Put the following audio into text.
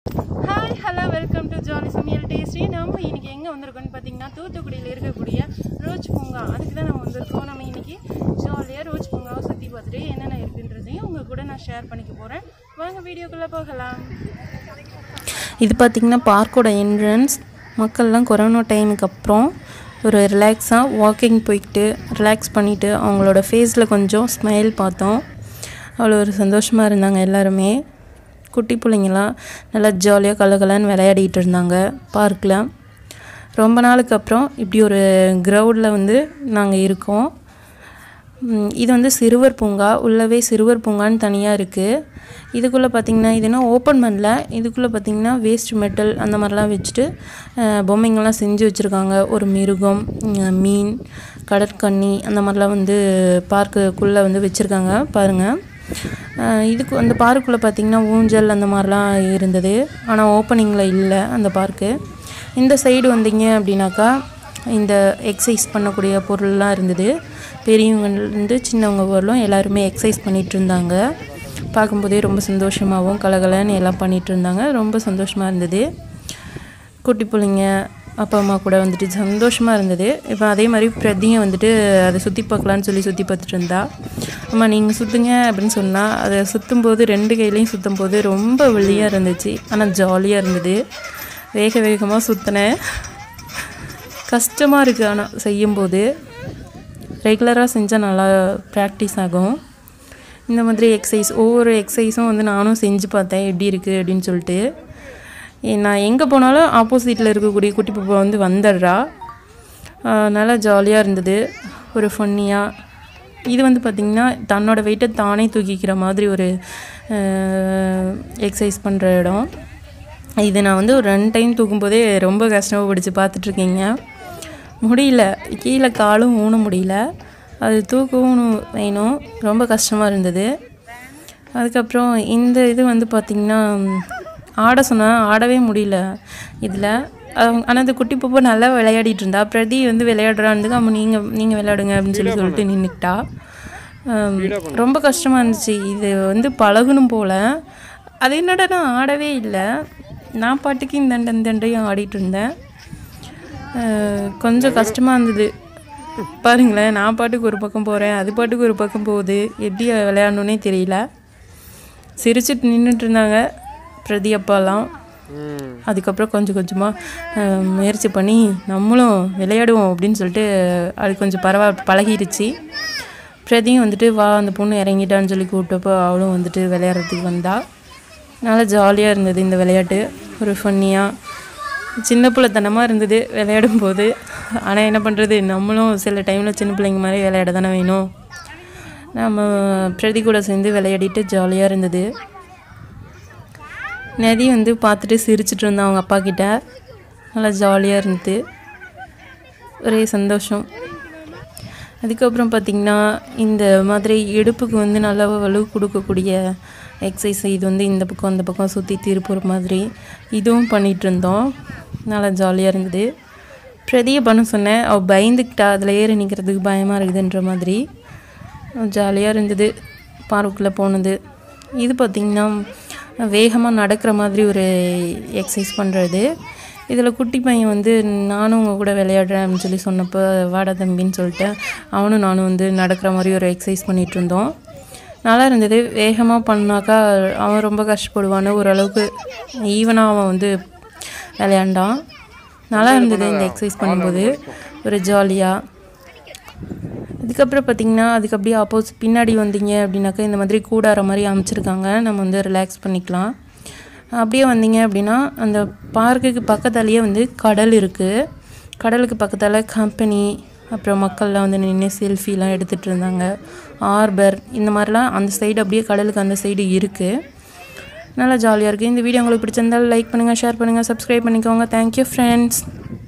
hi hello welcome to jolly சமையல் tasty நம்ம இன்னைக்கு எங்கே வந்திருக்கோம்னு பார்த்தீங்கன்னா தூத்துக்குடியில் இருக்கக்கூடிய ரோஜ் பூங்கா அதுக்கு தான் நம்ம வந்திருக்கோம் நம்ம இன்னைக்கு ஜாலியாக ரோஜ் பூங்காவை சுற்றி பார்த்துட்டு என்னென்ன இருக்குன்றதையும் உங்கள் கூட நான் ஷேர் பண்ணிக்க போகிறேன் வாங்க வீடியோக்குள்ளே போகலாம் இது பார்த்திங்கன்னா பார்க்கோட என்ட்ரன்ஸ் மக்கள்லாம் கொரோனா டைமுக்கு அப்புறம் ஒரு ரிலாக்ஸாக வாக்கிங் போய்கிட்டு ரிலாக்ஸ் பண்ணிவிட்டு அவங்களோட ஃபேஸில் கொஞ்சம் ஸ்மைல் பார்த்தோம் அவ்வளோ ஒரு சந்தோஷமாக இருந்தாங்க எல்லாருமே குட்டி பிள்ளைங்களாம் நல்லா ஜாலியாக கலகலன்னு விளையாடிட்டு இருந்தாங்க பார்க்கில் ரொம்ப நாளுக்கு அப்புறம் இப்படி ஒரு கிரவுண்டில் வந்து நாங்கள் இருக்கோம் ம், இது வந்து சிறுவர் பூங்கா உள்ளவே சிறுவர் பூங்கான்னு தனியாக இருக்குது இதுக்குள்ளே பார்த்திங்கன்னா இது இன்னும் ஓப்பன் பண்ணல இதுக்குள்ளே பார்த்திங்கன்னா வேஸ்ட் மெட்டல் அந்த மாதிரிலாம் வச்சுட்டு அஹ், பொம்மைங்கள்லாம் செஞ்சு வச்சுருக்காங்க ஒரு மிருகம் ம், மீன் கடற்கன்னி அந்த மாதிரிலாம் வந்து பார்க்குக்குள்ளே வந்து வச்சுருக்காங்க பாருங்கள் அஹ், இதுக்கு அந்த பார்க்குள்ளே பார்த்திங்கன்னா ஊஞ்சல் அந்த மாதிரிலாம் இருந்தது ஆனால் ஓப்பனிங்கில் இல்லை அந்த பார்க்கு இந்த சைடு வந்தீங்க அப்படின்னாக்கா இந்த எக்ஸசைஸ் பண்ணக்கூடிய பொருள்லாம் இருந்தது பெரியவங்கலேருந்து சின்னவங்க வரலும் எல்லாருமே எக்ஸசைஸ் பண்ணிகிட்டு இருந்தாங்க பார்க்கும்போதே ரொம்ப சந்தோஷமாகவும் கலகலன்னு எல்லாம் பண்ணிகிட்டு இருந்தாங்க ரொம்ப சந்தோஷமாக இருந்தது குட்டி பிள்ளைங்க அப்பா அம்மா கூட வந்துட்டு சந்தோஷமாக இருந்தது இப்போ அதே மாதிரி பிரதியும் வந்துட்டு அதை சுற்றி பார்க்கலான்னு சொல்லி சுற்றி பார்த்துட்டு இருந்தா அம்மா நீங்கள் சுற்றுங்க அப்படின்னு சொன்னால் அதை சுற்றும் போது ரெண்டு கையிலையும் சுற்றும் போது ரொம்ப வெளியாக இருந்துச்சு ஆனால் ஜாலியாக இருந்தது வேக வேகமாக சுற்றினேன் கஷ்டமாக இருக்குது ஆனால் செய்யும்போது ரெகுலராக செஞ்சால் நல்லா ப்ராக்டிஸ் ஆகும் இந்த மாதிரி எக்ஸசைஸ் ஒவ்வொரு எக்ஸசைஸும் வந்து நானும் செஞ்சு பார்த்தேன் எப்படி இருக்குது அப்படின்னு சொல்லிட்டு ஏ, நான் எங்கே போனாலும் ஆப்போசிட்டில் இருக்கக்கூடிய குட்டி பாப்பா வந்து வந்துடுறா ஆஹ் நல்லா ஜாலியாக இருந்தது ஒரு ஃபன்னியாக இது வந்து பார்த்திங்கன்னா தன்னோட வெயிட்டை தானே தூக்கிக்கிற மாதிரி ஒரு எக்ஸசைஸ் பண்ணுற இடம் இது நான் வந்து ஒரு ரெண்டு டைம் தூக்கும்போதே ரொம்ப கஷ்டமாக பிடிச்சி பார்த்துட்ருக்கீங்க முடியல கீழே காலும் ஊன முடியல அது தூக்கவும் வேணும் ரொம்ப கஷ்டமாக இருந்தது அதுக்கப்புறம் இந்த இது வந்து பார்த்திங்கன்னா ஆட சொன்னால் ஆடவே முடியல இதில் ஆனால் அந்த குட்டி பாப்பா நல்லா விளையாடிட்டு இருந்தா பிரதி வந்து விளையாடுறான்னு அவன் நீங்கள் நீங்கள் விளையாடுங்க அப்படின்னு சொல்லி சொல்லிட்டு நின்றுக்கிட்டா ரொம்ப கஷ்டமாக இருந்துச்சு இது வந்து பழகணும் போல் அது என்னடா நான் ஆடவே இல்லை நான் பாட்டுக்கு இந்த இந்தண்டையும் ஆடிட்டு இருந்தேன் அஹ் கொஞ்சம் கஷ்டமாக இருந்தது பாருங்களேன் நான் பாட்டுக்கு ஒரு பக்கம் போகிறேன் அது பாட்டுக்கு ஒரு பக்கம் போகுது எப்படி விளையாடணுன்னே தெரியல சிரிச்சிட்டு நின்றுட்டு இருந்தாங்க பிரதி அப்பாலாம் அதுக்கப்புறம் கொஞ்சம் கொஞ்சமாக முயற்சி பண்ணி நம்மளும் விளையாடுவோம் அப்படின்னு சொல்லிட்டு அது கொஞ்சம் பரவா பழகிடுச்சு பிரதியும் வந்துட்டு வா அந்த பொண்ணு இறங்கிட்டான்னு சொல்லி கூப்பிட்டப்போ அவளும் வந்துட்டு விளையாடுறதுக்கு வந்தா நல்லா ஜாலியாக இருந்தது இந்த விளையாட்டு ஒரு ஃபன்னியாக சின்ன பிள்ளைத்தனமாக இருந்தது விளையாடும் போது ஆனால் என்ன பண்ணுறது நம்மளும் சில டைமில் சின்ன பிள்ளைங்க மாதிரி விளையாட தானே வேணும் நம்ம பிரதி கூட சேர்ந்து விளையாடிட்டு ஜாலியாக இருந்தது நதி வந்து பார்த்துட்டு சிரிச்சிட்டு இருந்தான் அவங்க அப்பா கிட்ட நல்லா ஜாலியாக இருந்தது ஒரே சந்தோஷம் அதுக்கப்புறம் பார்த்திங்கன்னா இந்த மாதிரி இடுப்புக்கு வந்து நல்லா வலு கொடுக்கக்கூடிய எக்ஸசைஸ் இது வந்து இந்த பக்கம் அந்த பக்கம் சுற்றி திருப்புற மாதிரி இதுவும் பண்ணிகிட்டு இருந்தோம் நல்லா ஜாலியாக இருந்தது பிரதியை பண்ண சொன்னேன் அவள் பயந்துக்கிட்டா அதில் ஏறி நிற்கிறதுக்கு பயமாக இருக்குதுன்ற மாதிரி ஜாலியாக இருந்தது பார்க்குள்ளே போனது இது பார்த்திங்கன்னா வேகமாக நடக்கிற மாதிரி ஒரு எக்ஸசைஸ் பண்ணுறது இதில் குட்டி பையன் வந்து நானும் உங்கள் கூட விளையாடுறேன் அப்படின்னு சொல்லி சொன்னப்போ வாடா தம்பின்னு சொல்லிட்டு அவனும் நானும் வந்து நடக்கிற மாதிரி ஒரு எக்ஸசைஸ் பண்ணிகிட்டு இருந்தோம் நல்லா இருந்தது வேகமாக பண்ணாக்கா அவன் ரொம்ப கஷ்டப்படுவான்னு ஓரளவுக்கு ஈவனாக அவன் வந்து விளையாண்டான் நல்லா இருந்தது இந்த எக்ஸசைஸ் பண்ணும்போது ஒரு ஜாலியாக அதுக்கப்புறம் பார்த்திங்கன்னா அதுக்கு அப்படியே ஆப்போசிட் பின்னாடி வந்தீங்க அப்படின்னாக்கா இந்த மாதிரி கூடார மாதிரி அமைச்சிருக்காங்க நம்ம வந்து ரிலாக்ஸ் பண்ணிக்கலாம் அப்படியே வந்தீங்க அப்படின்னா அந்த பார்க்குக்கு பக்கத்தாலேயே வந்து கடல் இருக்குது கடலுக்கு பக்கத்தால் கம்பெனி அப்புறம் மக்கள்லாம் வந்து நின்று செல்ஃபிலாம் எடுத்துகிட்டு இருந்தாங்க ஆர்பர் இந்த மாதிரிலாம் அந்த சைடு அப்படியே கடலுக்கு அந்த சைடு இருக்குது நல்லா ஜாலியாக இருக்குது இந்த வீடியோ உங்களுக்கு பிடிச்சிருந்தாலும் லைக் பண்ணுங்கள் ஷேர் பண்ணுங்கள் சப்ஸ்கிரைப் பண்ணிக்கோங்க தேங்க்யூ ஃப்ரெண்ட்ஸ்